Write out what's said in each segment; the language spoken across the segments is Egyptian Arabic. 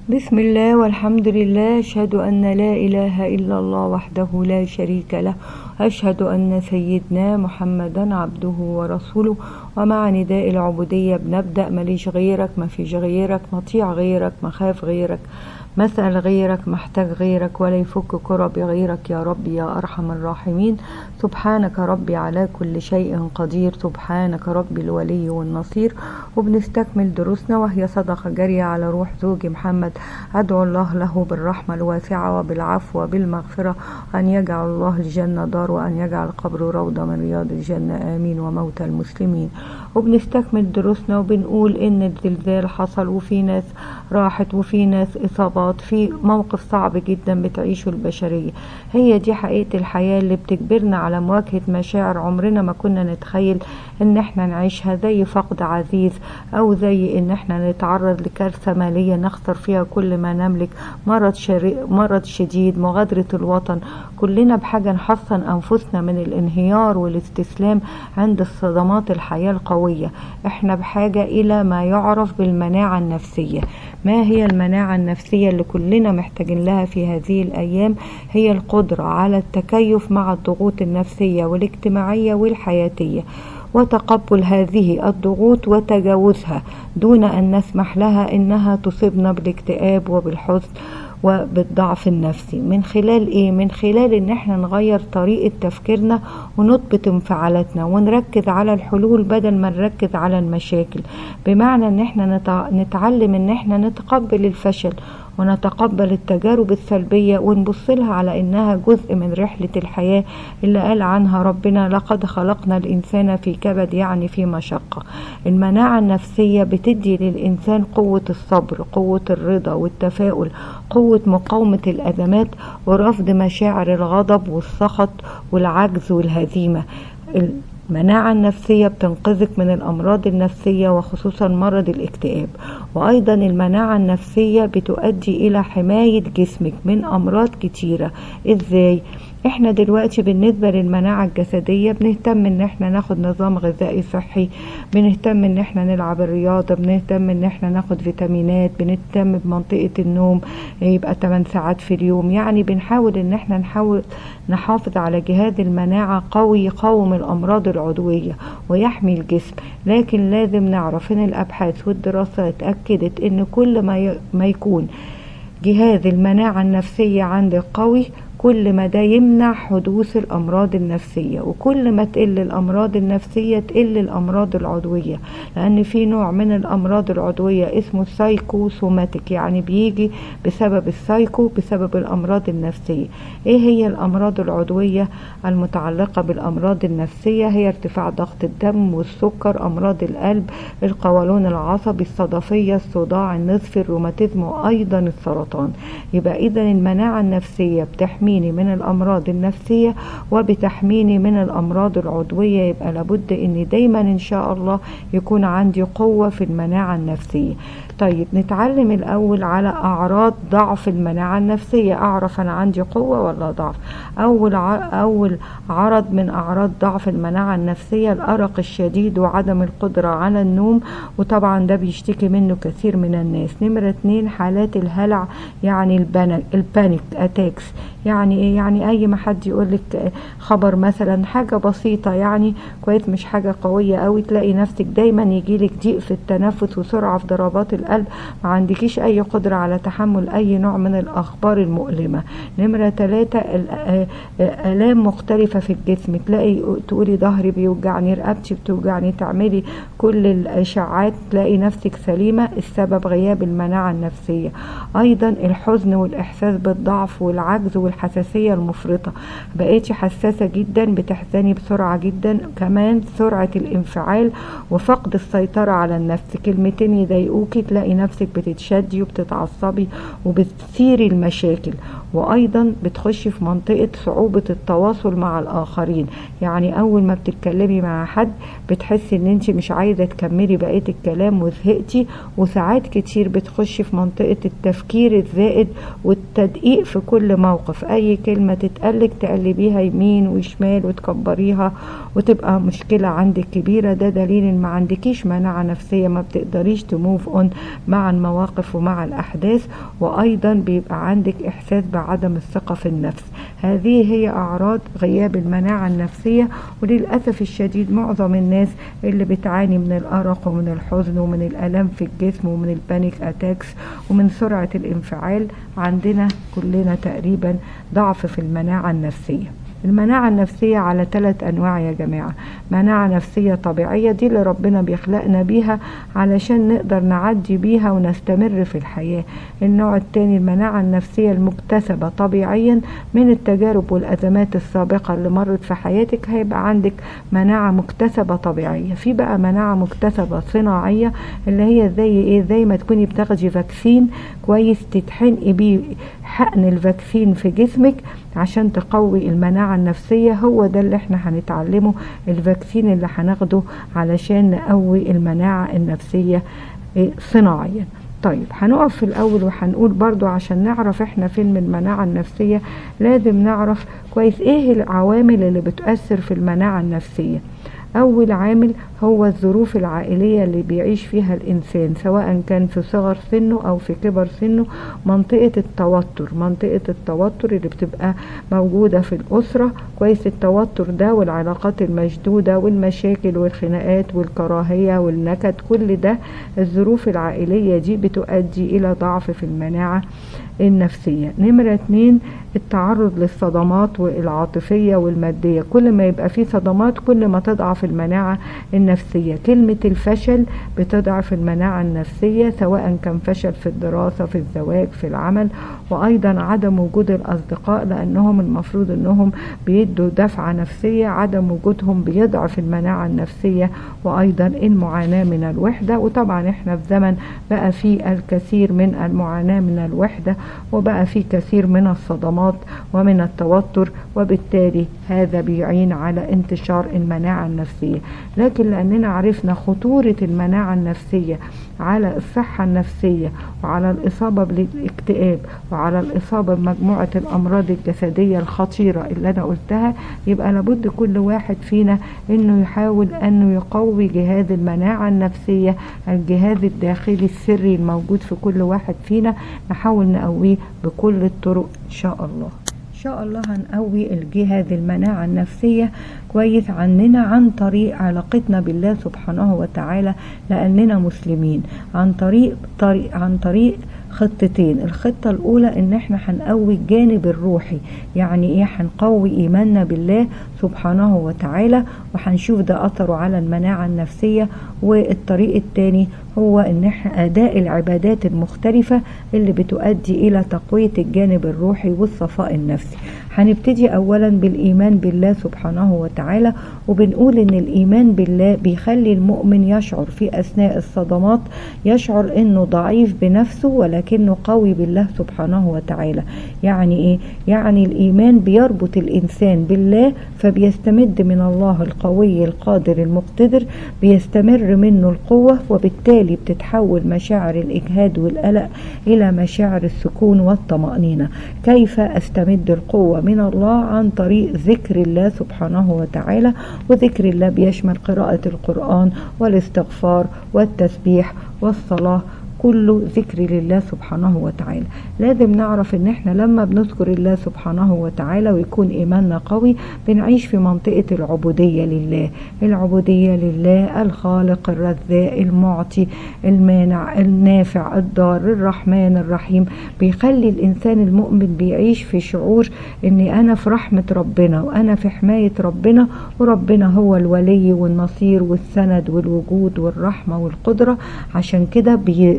بسم الله والحمد لله أشهد أن لا إله إلا الله وحده لا شريك له أشهد أن سيدنا محمدا عبده ورسوله ومع نداء العبودية بنبدأ ماليش غيرك ما فيش غيرك مطيع غيرك مخاف غيرك مسأل غيرك محتاج غيرك ولا يفك كرب غيرك يا رب يا أرحم الراحمين سبحانك ربي على كل شيء قدير سبحانك ربي الولي والنصير وبنستكمل دروسنا وهي صدقة جارية على روح زوجي محمد أدعو الله له بالرحمة الواسعة وبالعفو وبالمغفرة أن يجعل الله الجنة دار وأن يجعل قبره روضة من رياض الجنة آمين وموتى المسلمين وبنستكمل دروسنا وبنقول إن الزلزال حصل وفي ناس راحت وفي ناس إصابات في موقف صعب جدا بتعيشه البشرية هي دي حقيقة الحياة اللي بتجبرنا على مواجهة مشاعر عمرنا ما كنا نتخيل إن احنا نعيشها زي فقد عزيز أو زي إن احنا نتعرض لكارثة مالية نخسر فيها كل ما نملك مرض, شري... مرض شديد مغادرة الوطن كلنا بحاجة نحصن أنفسنا من الانهيار والاستسلام عند الصدمات الحياة القوية احنا بحاجة إلى ما يعرف بالمناعة النفسية ما هي المناعة النفسية اللي كلنا محتاجين لها في هذه الأيام هي القدرة على التكيف مع الضغوط النفسية والاجتماعية والحياتية وتقبل هذه الضغوط وتجاوزها دون أن نسمح لها إنها تصيبنا بالاكتئاب وبالحزن وبالضعف النفسي من خلال ايه من خلال ان احنا نغير طريقة تفكيرنا ونضبط انفعالاتنا ونركز على الحلول بدل ما نركز على المشاكل بمعنى ان احنا نتعلم ان احنا نتقبل الفشل ونتقبل التجارب السلبية ونبص لها على إنها جزء من رحلة الحياة اللي قال عنها ربنا لقد خلقنا الإنسان في كبد يعني في مشقة المناعة النفسية بتدي للإنسان قوة الصبر قوة الرضا والتفاؤل قوة مقاومة الأزمات ورفض مشاعر الغضب والسخط والعجز والهزيمة المناعة النفسية بتنقذك من الأمراض النفسية وخصوصا مرض الاكتئاب وأيضا المناعة النفسية بتؤدي إلى حماية جسمك من أمراض كتيرة إزاي؟ احنا دلوقتي بالنسبة للمناعة الجسدية بنهتم ان احنا ناخد نظام غذائي صحي بنهتم ان احنا نلعب الرياضة بنهتم ان احنا ناخد فيتامينات بنهتم بمنطقة النوم يبقى 8 ساعات في اليوم يعني بنحاول ان احنا نحاول نحافظ على جهاز المناعة قوي يقاوم الامراض العضوية ويحمي الجسم لكن لازم نعرف ان الابحاث والدراسات اكدت ان كل ما, ما يكون جهاز المناعة النفسية عندك قوي كل ما ده يمنع حدوث الأمراض النفسية وكل ما تقل الأمراض النفسية تقل الأمراض العضوية لأن في نوع من الأمراض العضوية اسمه سايكوسوماتيك يعني بيجي بسبب السايكو بسبب الأمراض النفسية إيه هي الأمراض العضوية المتعلقة بالأمراض النفسية هي ارتفاع ضغط الدم والسكر أمراض القلب القولون العصبي الصدفية الصداع النصفي الروماتيزم وأيضا السرطان يبقى إذا المناعة النفسية بتحمي بتحميني من الأمراض النفسية وبتحميني من الأمراض العضوية يبقى لابد أن دايما إن شاء الله يكون عندي قوة في المناعة النفسية طيب نتعلم الأول على أعراض ضعف المناعة النفسية أعرف أنا عندي قوة ولا ضعف أول, أول عرض من أعراض ضعف المناعة النفسية الأرق الشديد وعدم القدرة على النوم وطبعا ده بيشتكي منه كثير من الناس نمرة اتنين حالات الهلع يعني البانيك أتاكس يعني ايه يعني اي ما حد يقول لك خبر مثلا حاجه بسيطه يعني كويس مش حاجه قويه قوي تلاقي نفسك دايما يجي لك ضيق في التنفس وسرعه في ضربات القلب ما عندكيش اي قدره على تحمل اي نوع من الاخبار المؤلمه نمره ثلاثة الام مختلفه في الجسم تلاقي تقولي ظهري بيوجعني رقبتي بتوجعني تعملي كل الاشعاعات تلاقي نفسك سليمه السبب غياب المناعه النفسيه ايضا الحزن والاحساس بالضعف والعجز والحساسية المفرطة بقيتي حساسة جدا بتحزني بسرعة جدا كمان سرعة الانفعال وفقد السيطرة على النفس كلمتين يضايقوكي تلاقي نفسك بتتشدي وبتتعصبي وبتثيري المشاكل وايضا بتخشي في منطقة صعوبة التواصل مع الاخرين يعني اول ما بتتكلمي مع حد بتحسي ان انت مش عايزة تكملي بقية الكلام وزهقتي وساعات كتير بتخشي في منطقة التفكير الزائد والتدقيق في كل موقف اي اي كلمة تتقلك تقلبيها يمين وشمال وتكبريها وتبقى مشكلة عندك كبيرة ده دليل ان ما عندكيش مناعة نفسية ما بتقدريش تموف اون مع المواقف ومع الاحداث وايضا بيبقى عندك احساس بعدم الثقة في النفس هذه هي اعراض غياب المناعة النفسية وللأسف الشديد معظم الناس اللي بتعاني من الأرق ومن الحزن ومن الألم في الجسم ومن البانيك أتاكس ومن سرعة الانفعال عندنا كلنا تقريبا ضعف في المناعة النفسية المناعة النفسية على ثلاث أنواع يا جماعة مناعة نفسية طبيعية دي اللي ربنا بيخلقنا بيها علشان نقدر نعدي بيها ونستمر في الحياة النوع الثاني المناعة النفسية المكتسبة طبيعيا من التجارب والأزمات السابقة اللي مرت في حياتك هيبقى عندك مناعة مكتسبة طبيعية في بقى مناعة مكتسبة صناعية اللي هي زي ايه زي ما تكوني بتاخدي فاكسين كويس تتحنقي بيه حقن الفاكسين في جسمك عشان تقوي المناعة النفسية هو ده اللي احنا هنتعلمه الفاكسين اللي هناخده علشان نقوي المناعة النفسية صناعيا طيب هنقف في الأول وهنقول برضو عشان نعرف احنا فين من المناعة النفسية لازم نعرف كويس ايه العوامل اللي بتؤثر في المناعة النفسية أول عامل هو الظروف العائلية اللي بيعيش فيها الإنسان سواء كان في صغر سنه أو في كبر سنه منطقة التوتر منطقة التوتر اللي بتبقى موجودة في الأسرة كويس التوتر ده والعلاقات المشدودة والمشاكل والخناقات والكراهية والنكد كل ده الظروف العائلية دي بتؤدي إلى ضعف في المناعة النفسية نمرة اتنين التعرض للصدمات العاطفية والمادية كل ما يبقى في صدمات كل ما تضعف المناعة النفسية كلمة الفشل بتضعف المناعة النفسية سواء كان فشل في الدراسة في الزواج في العمل وأيضا عدم وجود الأصدقاء لأنهم المفروض أنهم بيدوا دفعة نفسية عدم وجودهم بيضعف المناعة النفسية وأيضا المعاناة من الوحدة وطبعا احنا في زمن بقى فيه الكثير من المعاناة من الوحدة وبقى فيه كثير من الصدمات ومن التوتر وبالتالي هذا بيعين على انتشار المناعة النفسية لكن لأننا عرفنا خطورة المناعة النفسية على الصحة النفسية وعلى الإصابة بالاكتئاب وعلى الإصابة بمجموعة الأمراض الجسدية الخطيرة اللي أنا قلتها يبقى لابد كل واحد فينا إنه يحاول أنه يقوي جهاز المناعة النفسية الجهاز الداخلي السري الموجود في كل واحد فينا نحاول نقويه بكل الطرق إن شاء الله ان شاء الله هنقوي الجهاز المناعة النفسية كويس عننا عن طريق علاقتنا بالله سبحانه وتعالى لأننا مسلمين عن طريق, طريق عن طريق خطتين الخطة الأولى إن إحنا هنقوي الجانب الروحي يعني إيه هنقوي إيماننا بالله سبحانه وتعالى وهنشوف ده أثره على المناعة النفسية والطريق الثاني هو إن إحنا أداء العبادات المختلفة اللي بتؤدي إلى تقوية الجانب الروحي والصفاء النفسي هنبتدي أولا بالإيمان بالله سبحانه وتعالى وبنقول إن الإيمان بالله بيخلي المؤمن يشعر في أثناء الصدمات يشعر إنه ضعيف بنفسه ولكنه قوي بالله سبحانه وتعالى يعني إيه؟ يعني الإيمان بيربط الإنسان بالله فبيستمد من الله القوي القادر المقتدر بيستمر منه القوة وبالتالي بتتحول مشاعر الإجهاد والقلق إلى مشاعر السكون والطمأنينة كيف أستمد القوة من الله عن طريق ذكر الله سبحانه وتعالى وذكر الله بيشمل قراءة القرآن والاستغفار والتسبيح والصلاة كله ذكر لله سبحانه وتعالى لازم نعرف ان احنا لما بنذكر الله سبحانه وتعالى ويكون ايماننا قوي بنعيش في منطقة العبودية لله العبودية لله الخالق الرزاق المعطي المانع النافع الضار الرحمن الرحيم بيخلي الانسان المؤمن بيعيش في شعور اني انا في رحمة ربنا وانا في حماية ربنا وربنا هو الولي والنصير والسند والوجود والرحمة والقدرة عشان كده بي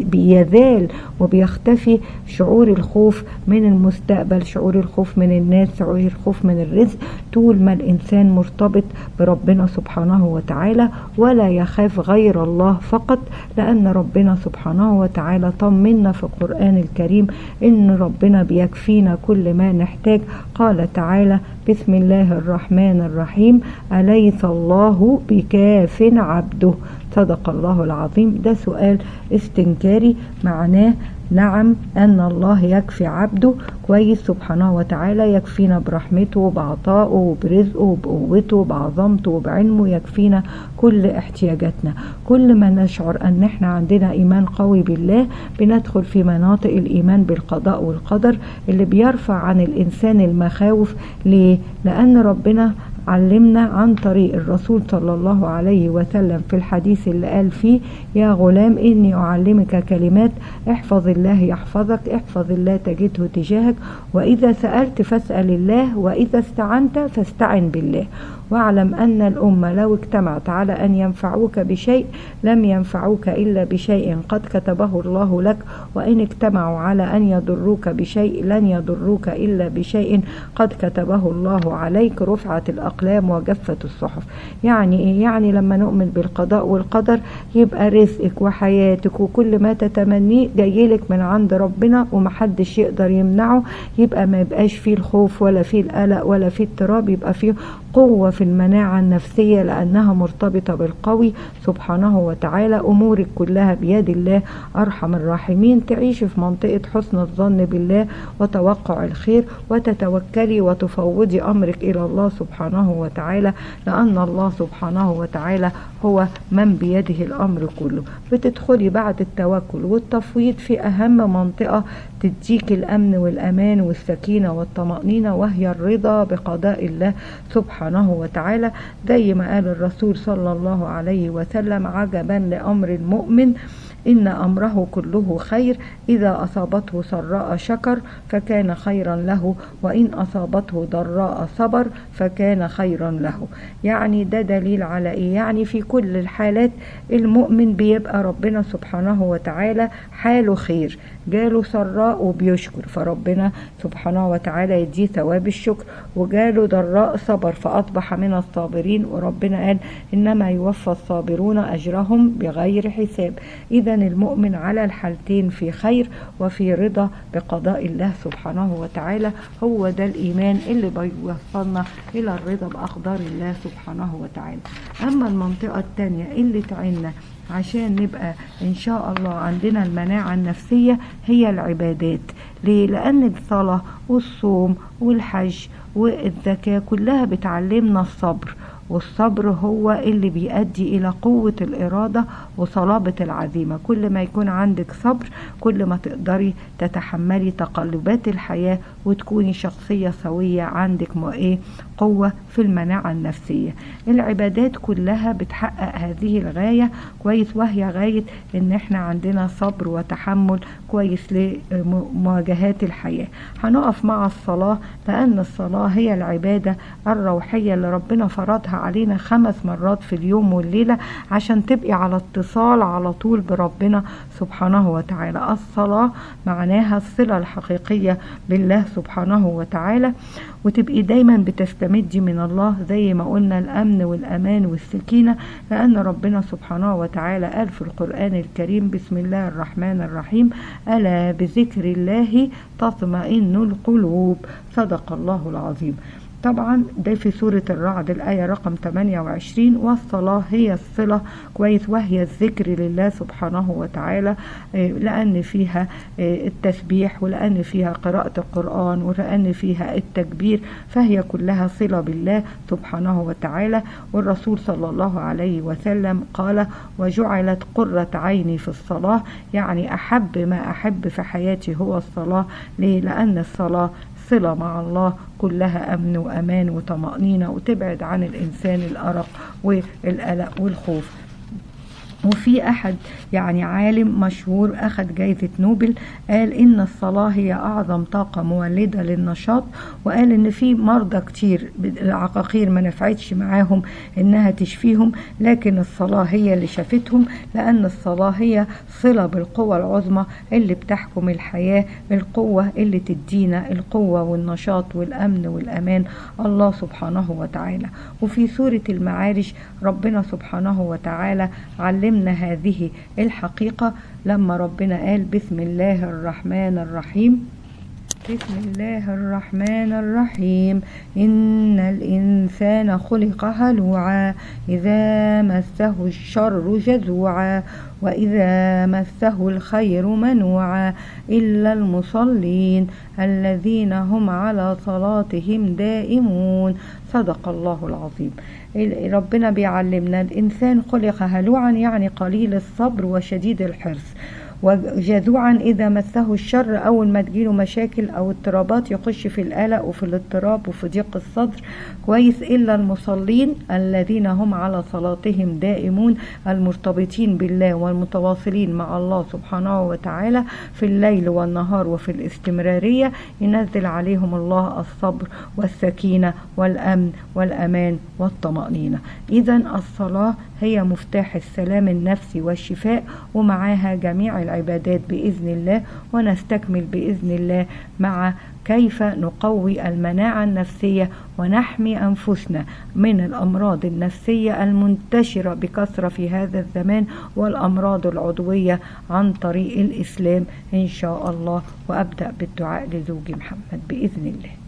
بيزال وبيختفي شعور الخوف من المستقبل شعور الخوف من الناس شعور الخوف من الرزق طول ما الإنسان مرتبط بربنا سبحانه وتعالى ولا يخاف غير الله فقط لأن ربنا سبحانه وتعالى طمنا في القرآن الكريم إن ربنا بيكفينا كل ما نحتاج قال تعالى بسم الله الرحمن الرحيم أليس الله بكاف عبده صدق الله العظيم ده سؤال استنكاري معناه نعم أن الله يكفي عبده كويس سبحانه وتعالى يكفينا برحمته وبعطائه وبرزقه وبقوته وبعظمته وبعلمه يكفينا كل احتياجاتنا كل ما نشعر أن احنا عندنا إيمان قوي بالله بندخل في مناطق الإيمان بالقضاء والقدر اللي بيرفع عن الإنسان المخاوف ليه؟ لأن ربنا علمنا عن طريق الرسول صلى الله عليه وسلم في الحديث اللي قال فيه يا غلام إني أعلمك كلمات احفظ الله يحفظك احفظ الله تجده تجاهك وإذا سألت فاسأل الله وإذا استعنت فاستعن بالله واعلم أن الأمة لو اجتمعت على أن ينفعوك بشيء لم ينفعوك إلا بشيء قد كتبه الله لك وإن اجتمعوا على أن يضروك بشيء لن يضروك إلا بشيء قد كتبه الله عليك رفعت الأقلام وجفت الصحف يعني إيه؟ يعني لما نؤمن بالقضاء والقدر يبقى رزقك وحياتك وكل ما تتمنيه جايلك من عند ربنا ومحدش يقدر يمنعه يبقى ما يبقاش فيه الخوف ولا فيه القلق ولا فيه اضطراب يبقى فيه قوة في المناعة النفسية لأنها مرتبطة بالقوي سبحانه وتعالى أمورك كلها بيد الله أرحم الراحمين تعيش في منطقة حسن الظن بالله وتوقع الخير وتتوكلي وتفوضي أمرك إلى الله سبحانه وتعالى لأن الله سبحانه وتعالى هو من بيده الأمر كله بتدخلي بعد التوكل والتفويض في أهم منطقة تديك الأمن والأمان والسكينة والطمأنينة وهي الرضا بقضاء الله سبحانه وتعالى زي ما قال الرسول صلى الله عليه وسلم عجبا لأمر المؤمن إن أمره كله خير إذا أصابته سراء شكر فكان خيرا له وإن أصابته ضراء صبر فكان خيرا له يعني ده دليل على إيه يعني في كل الحالات المؤمن بيبقى ربنا سبحانه وتعالى حاله خير جاله سراء وبيشكر فربنا سبحانه وتعالى يديه ثواب الشكر وجاله ضراء صبر فأصبح من الصابرين وربنا قال إنما يوفى الصابرون أجرهم بغير حساب إذا المؤمن على الحالتين في خير وفي رضا بقضاء الله سبحانه وتعالى هو ده الإيمان اللي بيوصلنا إلى الرضا بأقدار الله سبحانه وتعالى أما المنطقة الثانية اللي تعيننا عشان نبقى ان شاء الله عندنا المناعة النفسية هي العبادات ليه لان الصلاة والصوم والحج والزكاة كلها بتعلمنا الصبر والصبر هو اللي بيؤدي إلى قوة الإرادة وصلابة العزيمة كل ما يكون عندك صبر كل ما تقدري تتحملي تقلبات الحياة وتكوني شخصية سوية عندك إيه قوة في المناعة النفسية العبادات كلها بتحقق هذه الغاية كويس وهي غاية ان احنا عندنا صبر وتحمل كويس لمواجهات الحياة هنقف مع الصلاة لأن الصلاة هي العبادة الروحية اللي ربنا فرضها علينا خمس مرات في اليوم والليلة عشان تبقي على اتصال على طول بربنا سبحانه وتعالى الصلاة معناها الصلة الحقيقية بالله سبحانه وتعالى وتبقي دايما بتستمدي من الله زي ما قلنا الأمن والأمان والسكينة لأن ربنا سبحانه وتعالى قال في القرآن الكريم بسم الله الرحمن الرحيم ألا بذكر الله تطمئن القلوب صدق الله العظيم طبعا ده في سورة الرعد الآية رقم 28 والصلاة هي الصلة كويس وهي الذكر لله سبحانه وتعالى لأن فيها التسبيح ولأن فيها قراءة القرآن ولأن فيها التكبير فهي كلها صلة بالله سبحانه وتعالى والرسول صلى الله عليه وسلم قال وجعلت قرة عيني في الصلاة يعني أحب ما أحب في حياتي هو الصلاة ليه؟ لأن الصلاة صلة مع الله كلها أمن وأمان وطمأنينة وتبعد عن الإنسان الأرق والقلق والخوف وفي أحد يعني عالم مشهور أخذ جايزة نوبل قال إن الصلاة هي أعظم طاقة مولدة للنشاط وقال إن في مرضى كتير العقاقير ما نفعتش معاهم إنها تشفيهم لكن الصلاة هي اللي شافتهم لأن الصلاة هي صلة بالقوة العظمى اللي بتحكم الحياة القوة اللي تدينا القوة والنشاط والأمن والأمان الله سبحانه وتعالى وفي سورة المعارج ربنا سبحانه وتعالى علم علمنا هذه الحقيقة لما ربنا قال بسم الله الرحمن الرحيم بسم الله الرحمن الرحيم إن الإنسان خلق هلوعا إذا مسه الشر جزوعا وإذا مسه الخير منوعا إلا المصلين الذين هم على صلاتهم دائمون صدق الله العظيم ربنا بيعلمنا الإنسان خلق هلوعا يعني قليل الصبر وشديد الحرص وجذوعا إذا مسه الشر أول ما تجيله مشاكل أو اضطرابات يخش في القلق وفي الاضطراب وفي ضيق الصدر كويس إلا المصلين الذين هم على صلاتهم دائمون المرتبطين بالله والمتواصلين مع الله سبحانه وتعالى في الليل والنهار وفي الاستمرارية ينزل عليهم الله الصبر والسكينة والأمن والأمان والطمأنينة إذا الصلاة هي مفتاح السلام النفسي والشفاء ومعاها جميع العبادات بإذن الله ونستكمل بإذن الله مع كيف نقوي المناعة النفسية ونحمي أنفسنا من الأمراض النفسية المنتشرة بكثرة في هذا الزمان والأمراض العضوية عن طريق الإسلام إن شاء الله وأبدأ بالدعاء لزوجي محمد بإذن الله